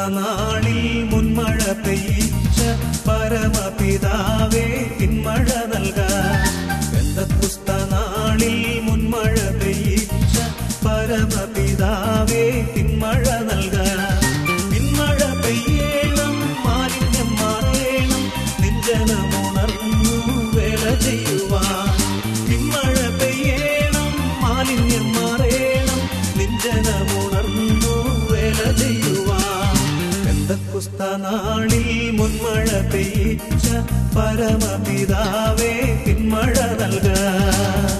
നാളിൽ മുൻമഴ പെയ്ച്ച പരമപിതാവേ പിന്മഴ നൽകാൻ പെന്തക്കുസ്ത നാളിൽ മുൻമഴ പെയ്ച്ച പരമപിതാവേ പിന്മഴ നൽകാൻ പിന്മഴ പെയ്യണം മാലിന്യം മാറേണം നിഞ്ചനമുണർന്നു വേല ചെയ്യുവാൻ പിന്മഴ പെയ്യണം മാലിന്യം മാറേണം നിഞ്ചനമുണർന്നു വേല ചെയ്യുവാൻ പെന്തക്കുസ്ത നാളിൽ മുൻമഴ പെയ്ച്ച പരമപിതാവേ പിന്മഴ നൽകാൻ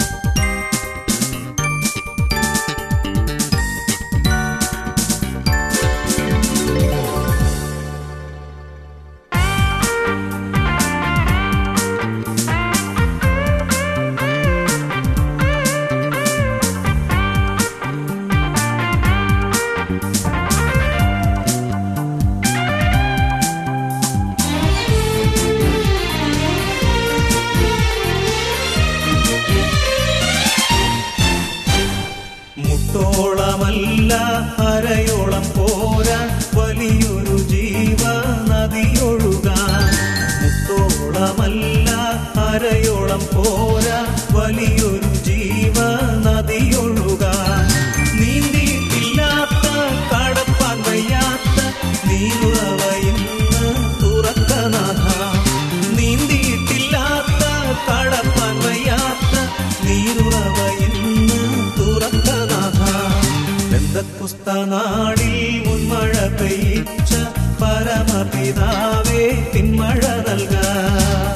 മുട്ടോളമല്ല അരയോളം പോരാൻ വലിയൊരു ജീവ നദിയൊഴുകാൻ മുട്ടോളമല്ല അരയോളം പോരാൻ വലിയൊരു ജീവ നദിയൊഴുകാൻ നീന്തിയിട്ടില്ലാത്ത കടപ്പാൻ വയ്യാത്ത നീരുറവ ഇന്ന് തുറക്കനാഥ നീന്തിയിട്ടില്ലാത്ത കടപ്പാൻ വയ്യാത്ത നീരുറവ ഇന്ന് തുറക്കനാഥ ബന്ധക്കുസ്ത നാടിൽ മുൻമഴ പെയ്ച്ച പരമപിതാവേ പിന്മഴ നൽകാൻ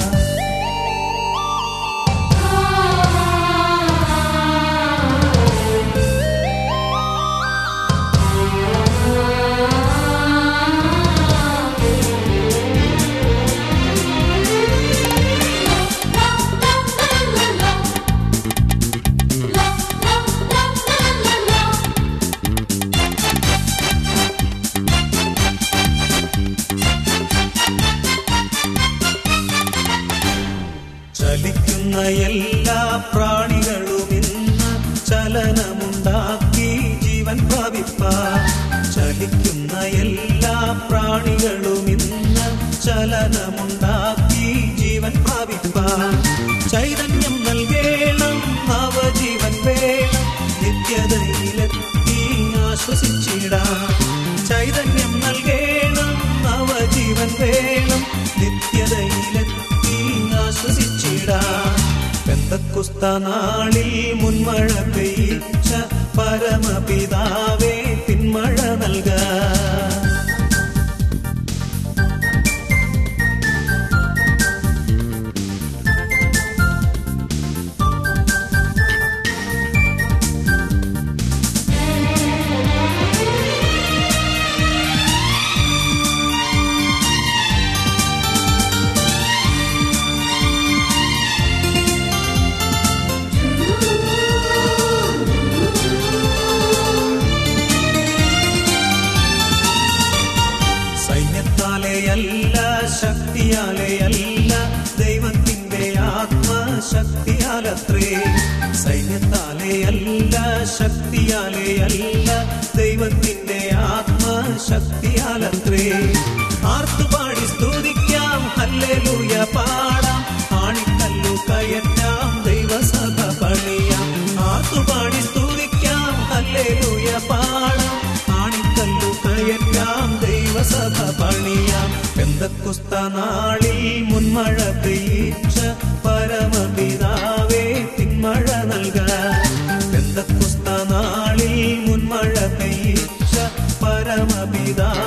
ചലിക്കുന്ന എല്ലാ പ്രാണികളും ഇന്ന് ചലനമുണ്ടാക്കി ജീവൻ പ്രാപിപ്പാൻ ചലിക്കുന്ന എല്ലാ പ്രാണികളും ഇന്ന് ചലനമുണ്ടാക്കി ജീവൻ പ്രാപിപ്പാൻ ചൈതന്യം നൽകേണം നവജീവൻ വേണം നിത്യതയിലെത്തി ആശ്വസിച്ചിടാം ചൈതന്യം നൽകേണം നവജീവൻ വേണം നിത്യതയിലെത്തി ആശ്വസിച്ചിടാം പെന്തക്കുസ്ത നാളിൽ മുൻമഴ പെയ്ച്ച പരമപിതാവേ പിന്മഴ നൽകാൻ സൈന്യത്താലെയല്ല ശക്തിയാലെയല്ല ദൈവത്തിന്റെ ആത്മശക്തിയാലത്രേ സൈന്യത്താലെയല്ല ശക്തിയാലെയല്ല ദൈവത്തിന്റെ ആത്മശക്തിയാലത്രേ ആർത്തുപാടി സ്തുതിക്കാം ഹല്ലേലൂയ പാടാം ആണിക്കല്ലു കയറ്റാം ദൈവസഭ പണിയാം ആർത്തുപാടി സ്തുതിക്കാം ഹല്ലേലൂയ പാടാം ആണിക്കല്ലു കയറ്റാം ദൈവസഭ പണിയാം പെന്തക്കുസ്ത നാളിൽ മുൻമഴ പെയ്ച്ച പരമപിതാവേ പിന്മഴ നൽകാൻ പെന്തക്കുസ്ത നാളിൽ മുൻമഴ പെയ്ച്ച പരമപിതാ